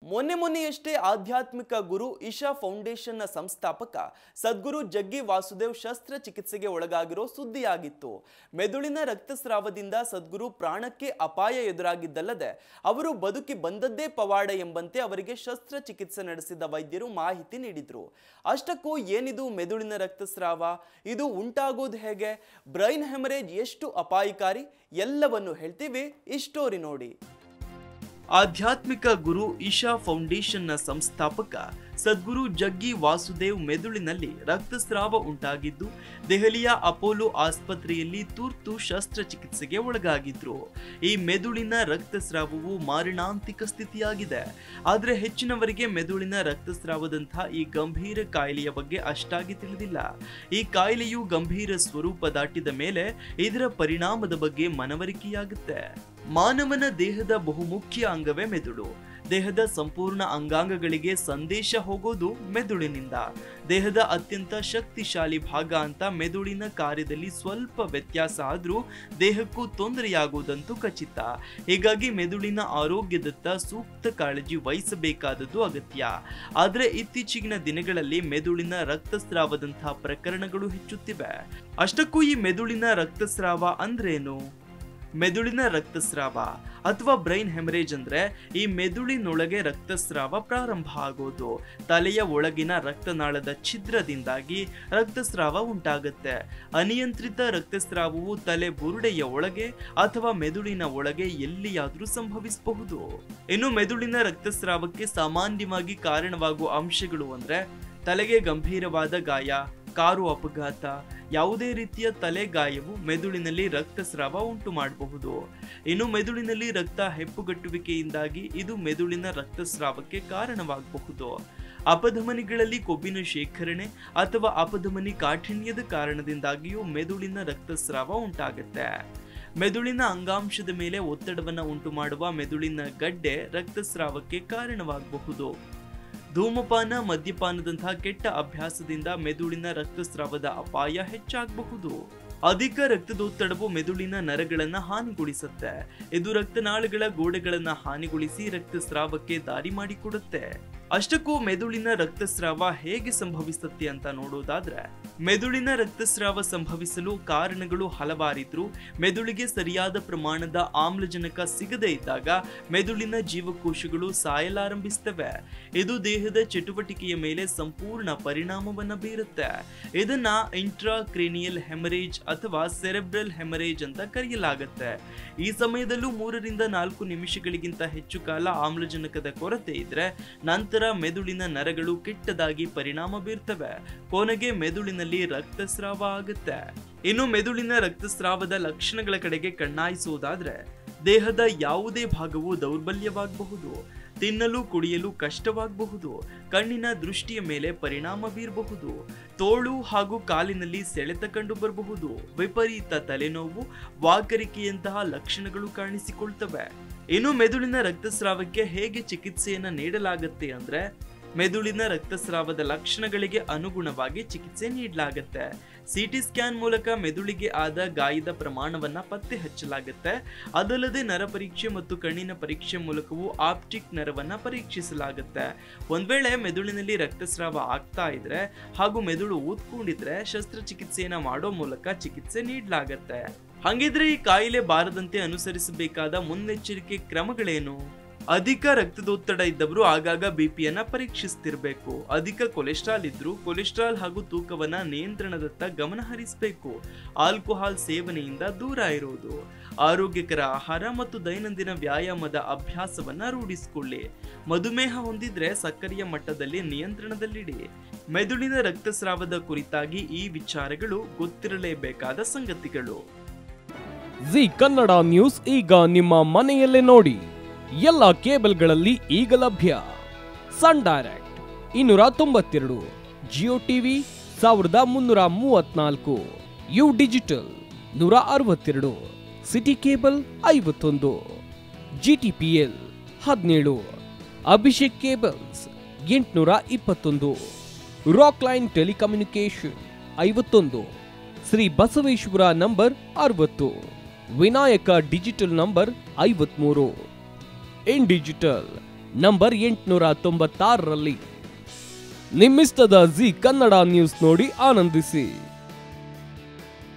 ಮೊನ್ನೆ ಮೊನ್ನೆಯಷ್ಟೇ ಆಧ್ಯಾತ್ಮಿಕ ಗುರು ಇಶಾ ಫೌಂಡೇಶನ್ನ ಸಂಸ್ಥಾಪಕ ಸದ್ಗುರು ಜಗ್ಗಿ ವಾಸುದೇವ್ ಶಸ್ತ್ರಚಿಕಿತ್ಸೆಗೆ ಒಳಗಾಗಿರೋ ಸುದ್ದಿಯಾಗಿತ್ತು ಮೆದುಳಿನ ರಕ್ತಸ್ರಾವದಿಂದ ಸದ್ಗುರು ಪ್ರಾಣಕ್ಕೆ ಅಪಾಯ ಎದುರಾಗಿದ್ದಲ್ಲದೆ ಅವರು ಬದುಕಿ ಬಂದದ್ದೇ ಪವಾಡ ಎಂಬಂತೆ ಅವರಿಗೆ ಶಸ್ತ್ರಚಿಕಿತ್ಸೆ ನಡೆಸಿದ ವೈದ್ಯರು ಮಾಹಿತಿ ನೀಡಿದ್ರು ಅಷ್ಟಕ್ಕೂ ಏನಿದು ಮೆದುಳಿನ ರಕ್ತಸ್ರಾವ ಇದು ಉಂಟಾಗೋದು ಹೇಗೆ ಬ್ರೈನ್ ಹೆಮರೇಜ್ ಎಷ್ಟು ಅಪಾಯಕಾರಿ ಎಲ್ಲವನ್ನು ಹೇಳ್ತೀವಿ ಈ ಸ್ಟೋರಿ ನೋಡಿ ಆಧ್ಯಾತ್ಮಿಕ ಗುರು ಇಶಾ ಫೌಂಡೇಶನ್ನ ಸಂಸ್ಥಾಪಕ ಸದ್ಗುರು ಜಗ್ಗಿ ವಾಸುದೇವ್ ಮೆದುಳಿನಲ್ಲಿ ರಕ್ತಸ್ರಾವ ಉಂಟಾಗಿದ್ದು ದೆಹಲಿಯ ಅಪೋಲೋ ಆಸ್ಪತ್ರೆಯಲ್ಲಿ ತುರ್ತು ಶಸ್ತ್ರಚಿಕಿತ್ಸೆಗೆ ಒಳಗಾಗಿದ್ರು ಈ ಮೆದುಳಿನ ರಕ್ತಸ್ರಾವವು ಮಾರಣಾಂತಿಕ ಸ್ಥಿತಿಯಾಗಿದೆ ಆದರೆ ಹೆಚ್ಚಿನವರಿಗೆ ಮೆದುಳಿನ ರಕ್ತಸ್ರಾವದಂತಹ ಈ ಗಂಭೀರ ಕಾಯಿಲೆಯ ಬಗ್ಗೆ ಅಷ್ಟಾಗಿ ತಿಳಿದಿಲ್ಲ ಈ ಕಾಯಿಲೆಯು ಗಂಭೀರ ಸ್ವರೂಪ ದಾಟಿದ ಮೇಲೆ ಇದರ ಪರಿಣಾಮದ ಬಗ್ಗೆ ಮನವರಿಕೆಯಾಗುತ್ತೆ ಮಾನವನ ದೇಹದ ಬಹುಮುಖ್ಯ ಅಂಗವೇ ಮೆದುಳು ದೇಹದ ಸಂಪೂರ್ಣ ಅಂಗಾಂಗಗಳಿಗೆ ಸಂದೇಶ ಹೋಗೋದು ಮೆದುಳಿನಿಂದ ದೇಹದ ಅತ್ಯಂತ ಶಕ್ತಿಶಾಲಿ ಭಾಗ ಅಂತ ಮೆದುಳಿನ ಕಾರ್ಯದಲ್ಲಿ ಸ್ವಲ್ಪ ವ್ಯತ್ಯಾಸ ಆದ್ರೂ ದೇಹಕ್ಕೂ ತೊಂದರೆಯಾಗುವುದಂತೂ ಖಚಿತ ಹೀಗಾಗಿ ಮೆದುಳಿನ ಆರೋಗ್ಯದತ್ತ ಸೂಕ್ತ ಕಾಳಜಿ ವಹಿಸಬೇಕಾದದ್ದು ಅಗತ್ಯ ಆದರೆ ಇತ್ತೀಚಿನ ದಿನಗಳಲ್ಲಿ ಮೆದುಳಿನ ರಕ್ತಸ್ರಾವದಂತಹ ಪ್ರಕರಣಗಳು ಹೆಚ್ಚುತ್ತಿವೆ ಅಷ್ಟಕ್ಕೂ ಈ ಮೆದುಳಿನ ರಕ್ತಸ್ರಾವ ಅಂದ್ರೇನು ಮೆದುಳಿನ ರಕ್ತಸ್ರಾವ ಅಥವಾ ಬ್ರೈನ್ ಹೆಮರೇಜ್ ಅಂದ್ರೆ ಈ ಮೆದುಳಿನೊಳಗೆ ರಕ್ತಸ್ರಾವ ಪ್ರಾರಂಭ ಆಗೋದು ತಲೆಯ ಒಳಗಿನ ರಕ್ತನಾಳದ ಛಿದ್ರದಿಂದಾಗಿ ರಕ್ತಸ್ರಾವ ಉಂಟಾಗುತ್ತೆ ಅನಿಯಂತ್ರಿತ ರಕ್ತಸ್ರಾವವು ತಲೆ ಬುರುಡೆಯ ಒಳಗೆ ಅಥವಾ ಮೆದುಳಿನ ಒಳಗೆ ಎಲ್ಲಿಯಾದರೂ ಸಂಭವಿಸಬಹುದು ಇನ್ನು ಮೆದುಳಿನ ರಕ್ತಸ್ರಾವಕ್ಕೆ ಸಾಮಾನ್ಯವಾಗಿ ಕಾರಣವಾಗುವ ಅಂಶಗಳು ಅಂದ್ರೆ ತಲೆಗೆ ಗಂಭೀರವಾದ ಗಾಯ ಕಾರು ಅಪಘಾತ ಯಾವುದೇ ರೀತಿಯ ತಲೆ ಗಾಯವು ಮೆದುಳಿನಲ್ಲಿ ರಕ್ತಸ್ರಾವ ಉಂಟು ಮಾಡಬಹುದು ಇನ್ನು ಮೆದುಳಿನಲ್ಲಿ ರಕ್ತ ಹೆಪ್ಪುಗಟ್ಟುವಿಕೆಯಿಂದಾಗಿ ಇದು ಮೆದುಳಿನ ರಕ್ತಸ್ರಾವಕ್ಕೆ ಕಾರಣವಾಗಬಹುದು ಅಪಧಮನಿಗಳಲ್ಲಿ ಕೊಬ್ಬಿನ ಶೇಖರಣೆ ಅಥವಾ ಅಪಧಮನಿ ಕಾಠಿಣ್ಯದ ಕಾರಣದಿಂದಾಗಿಯೂ ಮೆದುಳಿನ ರಕ್ತಸ್ರಾವ ಉಂಟಾಗುತ್ತೆ ಮೆದುಳಿನ ಅಂಗಾಂಶದ ಮೇಲೆ ಒತ್ತಡವನ್ನು ಉಂಟು ಮಾಡುವ ಮೆದುಳಿನ ಗಡ್ಡೆ ರಕ್ತಸ್ರಾವಕ್ಕೆ ಕಾರಣವಾಗಬಹುದು ಧೂಮಪಾನ ಮದ್ಯಪಾನದಂತಹ ಕೆಟ್ಟ ಅಭ್ಯಾಸದಿಂದ ಮೆದುಳಿನ ರಕ್ತಸ್ರಾವದ ಅಪಾಯ ಹೆಚ್ಚಾಗಬಹುದು ಅಧಿಕ ರಕ್ತದೊತ್ತಡವು ಮೆದುಳಿನ ನರಗಳನ್ನ ಹಾನಿಗೊಳಿಸುತ್ತೆ ಇದು ರಕ್ತನಾಳಗಳ ಗೋಡೆಗಳನ್ನ ಹಾನಿಗೊಳಿಸಿ ರಕ್ತಸ್ರಾವಕ್ಕೆ ದಾರಿ ಮಾಡಿಕೊಡುತ್ತೆ ಅಷ್ಟಕ್ಕೂ ಮೆದುಳಿನ ರಕ್ತಸ್ರಾವ ಹೇಗೆ ಸಂಭವಿಸುತ್ತೆ ಅಂತ ನೋಡೋದಾದ್ರೆ ಮೆದುಳಿನ ರಕ್ತಸ್ರಾವ ಸಂಭವಿಸಲು ಕಾರಣಗಳು ಹಲವಾರಿದ್ರು ಮೆದುಳಿಗೆ ಸರಿಯಾದ ಪ್ರಮಾಣದ ಆಮ್ಲಜನಕ ಸಿಗದೇ ಇದ್ದಾಗ ಮೆದುಳಿನ ಜೀವಕೋಶಗಳು ಸಾಯಲಾರಂಭಿಸ್ತವೆ ಇದು ದೇಹದ ಚಟುವಟಿಕೆಯ ಮೇಲೆ ಸಂಪೂರ್ಣ ಪರಿಣಾಮವನ್ನ ಬೀರುತ್ತೆ ಇದನ್ನ ಇಂಟ್ರಾಕ್ರೇನಿಯಲ್ ಹೆಮರೇಜ್ ಅಥವಾ ಸೆರೆಬ್ರಲ್ ಹೆಮರೇಜ್ ಅಂತ ಕರೆಯಲಾಗುತ್ತೆ ಈ ಸಮಯದಲ್ಲೂ ಮೂರರಿಂದ ನಾಲ್ಕು ನಿಮಿಷಗಳಿಗಿಂತ ಹೆಚ್ಚು ಕಾಲ ಆಮ್ಲಜನಕದ ಕೊರತೆ ಇದ್ರೆ ನಂತರ ಮೆದುಳಿನ ನರಗಳು ಕೆಟ್ಟದಾಗಿ ಪರಿಣಾಮ ಬೀರ್ತವೆ ಕೊನೆಗೆ ಮೆದುಳಿನಲ್ಲಿ ರಕ್ತಸ್ರಾವ ಆಗುತ್ತೆ ಇನ್ನು ಮೆದುಳಿನ ರಕ್ತಸ್ರಾವದ ಲಕ್ಷಣಗಳ ಕಡೆಗೆ ಕಣ್ಣಾಯಿಸುವುದಾದ್ರೆ ದೇಹದ ಯಾವುದೇ ಭಾಗವು ದೌರ್ಬಲ್ಯವಾಗಬಹುದು ತಿನ್ನಲು ಕುಡಿಯಲು ಕಷ್ಟವಾಗಬಹುದು ಕಣ್ಣಿನ ದೃಷ್ಟಿಯ ಮೇಲೆ ಪರಿಣಾಮ ಬೀರಬಹುದು ತೋಳು ಹಾಗೂ ಕಾಲಿನಲ್ಲಿ ಸೆಳೆತ ಕಂಡು ಬರಬಹುದು ವಿಪರೀತ ತಲೆನೋವು ವಾಕರಿಕೆಯಂತಹ ಲಕ್ಷಣಗಳು ಕಾಣಿಸಿಕೊಳ್ತವೆ ಇನ್ನು ಮೆದುಳಿನ ರಕ್ತಸ್ರಾವಕ್ಕೆ ಹೇಗೆ ಚಿಕಿತ್ಸೆಯನ್ನ ನೀಡಲಾಗುತ್ತೆ ಅಂದ್ರೆ ಮೆದುಳಿನ ರಕ್ತಸ್ರಾವದ ಲಕ್ಷಣಗಳಿಗೆ ಅನುಗುಣವಾಗಿ ಚಿಕಿತ್ಸೆ ನೀಡಲಾಗುತ್ತೆ ಸಿಟಿ ಸ್ಕ್ಯಾನ್ ಮೂಲಕ ಮೆದುಳಿಗೆ ಆದ ಗಾಯದ ಪ್ರಮಾಣವನ್ನ ಪತ್ತೆ ಹಚ್ಚಲಾಗುತ್ತೆ ಅದಲ್ಲದೆ ನರ ಪರೀಕ್ಷೆ ಮತ್ತು ಕಣ್ಣಿನ ಪರೀಕ್ಷೆ ಮೂಲಕವೂ ಆಪ್ಟಿಕ್ ನರವನ್ನ ಪರೀಕ್ಷಿಸಲಾಗುತ್ತೆ ಒಂದ್ ವೇಳೆ ಮೆದುಳಿನಲ್ಲಿ ರಕ್ತಸ್ರಾವ ಆಗ್ತಾ ಇದ್ರೆ ಹಾಗೂ ಮೆದುಳು ಊದ್ಕೊಂಡಿದ್ರೆ ಶಸ್ತ್ರಚಿಕಿತ್ಸೆಯನ್ನ ಮಾಡೋ ಮೂಲಕ ಚಿಕಿತ್ಸೆ ನೀಡಲಾಗತ್ತೆ ಹಂಗಿದ್ರೆ ಈ ಕಾಯಿಲೆ ಬಾರದಂತೆ ಅನುಸರಿಸಬೇಕಾದ ಮುನ್ನೆಚ್ಚರಿಕೆ ಕ್ರಮಗಳೇನು ಅಧಿಕ ರಕ್ತದೊತ್ತಡ ಇದ್ದವರು ಆಗಾಗ ಬಿಪಿಯನ್ನ ಪರೀಕ್ಷಿಸ್ತಿರ್ಬೇಕು ಅಧಿಕ ಕೊಲೆಸ್ಟ್ರಾಲ್ ಇದ್ರು ಕೊಲೆಸ್ಟ್ರಾಲ್ ಹಾಗೂ ತೂಕವನ್ನ ನಿಯಂತ್ರಣದತ್ತ ಗಮನ ಹರಿಸಬೇಕು ಆಲ್ಕೋಹಾಲ್ ಸೇವನೆಯಿಂದ ದೂರ ಇರುವುದು ಆರೋಗ್ಯಕರ ಆಹಾರ ಮತ್ತು ದೈನಂದಿನ ವ್ಯಾಯಾಮದ ಅಭ್ಯಾಸವನ್ನ ರೂಢಿಸಿಕೊಳ್ಳಿ ಮಧುಮೇಹ ಹೊಂದಿದ್ರೆ ಸಕ್ಕರೆಯ ಮಟ್ಟದಲ್ಲಿ ನಿಯಂತ್ರಣದಲ್ಲಿಡಿ ಮೆದುಳಿನ ರಕ್ತಸ್ರಾವದ ಕುರಿತಾಗಿ ಈ ವಿಚಾರಗಳು ಗೊತ್ತಿರಲೇಬೇಕಾದ ಸಂಗತಿಗಳು ಜಿ ಕನ್ನಡ ನ್ಯೂಸ್ ಈಗ ನಿಮ್ಮ ಮನೆಯಲ್ಲೇ ನೋಡಿ ಎಲ್ಲ ಕೇಬಲ್ಗಳಲ್ಲಿ ಈಗ ಲಭ್ಯ ಸನ್ ಡೈರೆಕ್ಟ್ ಇನ್ನೂರ ತೊಂಬತ್ತೆರಡು ಜಿಯೋ ಟಿವಿ ಸಾವಿರದ ಮುನ್ನೂರ ಮೂವತ್ನಾಲ್ಕು ಯು ಡಿಜಿಟಲ್ ನೂರ ಅರವತ್ತೆರಡು ಸಿಟಿ ಕೇಬಲ್ ಐವತ್ತೊಂದು ಜಿ ಟಿ ಪಿ ಎಲ್ ಹದಿನೇಳು ಅಭಿಷೇಕ್ ಕೇಬಲ್ಸ್ ಎಂಟುನೂರ ಇಪ್ಪತ್ತೊಂದು ರಾಕ್ ಲೈನ್ ಟೆಲಿಕಮ್ಯುನಿಕೇಶನ್ ಐವತ್ತೊಂದು ಶ್ರೀ ಬಸವೇಶ್ವರ ನಂಬರ್ ಅರವತ್ತು ವಿನಾಯಕ ಡಿಜಿಟಲ್ ನಂಬರ್ ಐವತ್ಮೂರು ಇನ್ ಡಿಜಿಟಲ್ ನಂಬರ್ ಎಂಟುನೂರ ತೊಂಬತ್ತಾರರಲ್ಲಿ ನಿಮ್ಮಿಸ್ತದ ಜಿ ಕನ್ನಡ ನ್ಯೂಸ್ ನೋಡಿ ಆನಂದಿಸಿ